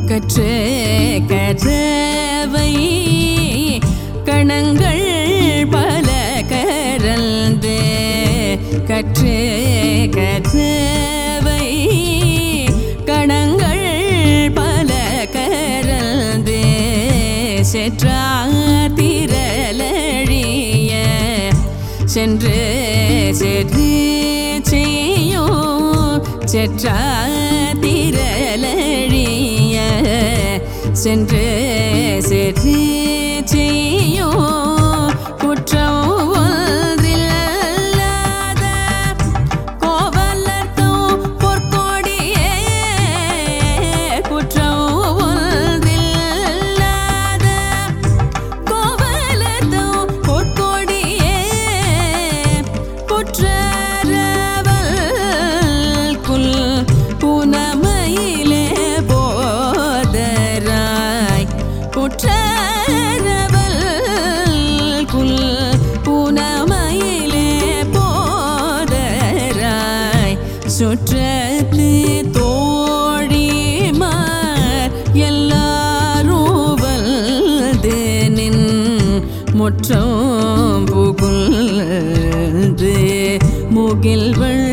கற்று கற்றவை கணங்கள் பல கரந்து கற்று கற்றவை கணங்கள் பல கரந்து செற்றார் திரளழிய சென்று சென்று செய்யோ செற்றா திரளழிய சென்று சென்று செய்யோ குற்றம் ஒன்றில்லாத கோவலர்க்கும் பொற்கொடியே குற்றம் ஒன்றில்லாத கோவலர்க்கும் பொற்கொடியே குற்றரவல் குல் புனமையிலே போதராய் குற்றரவல் குல் புனமையிலே போதராய் சுற்றத்து தோழிமார் எல்லாரும் வந்து நின் முற்றம் புகுந்து முகில்வள்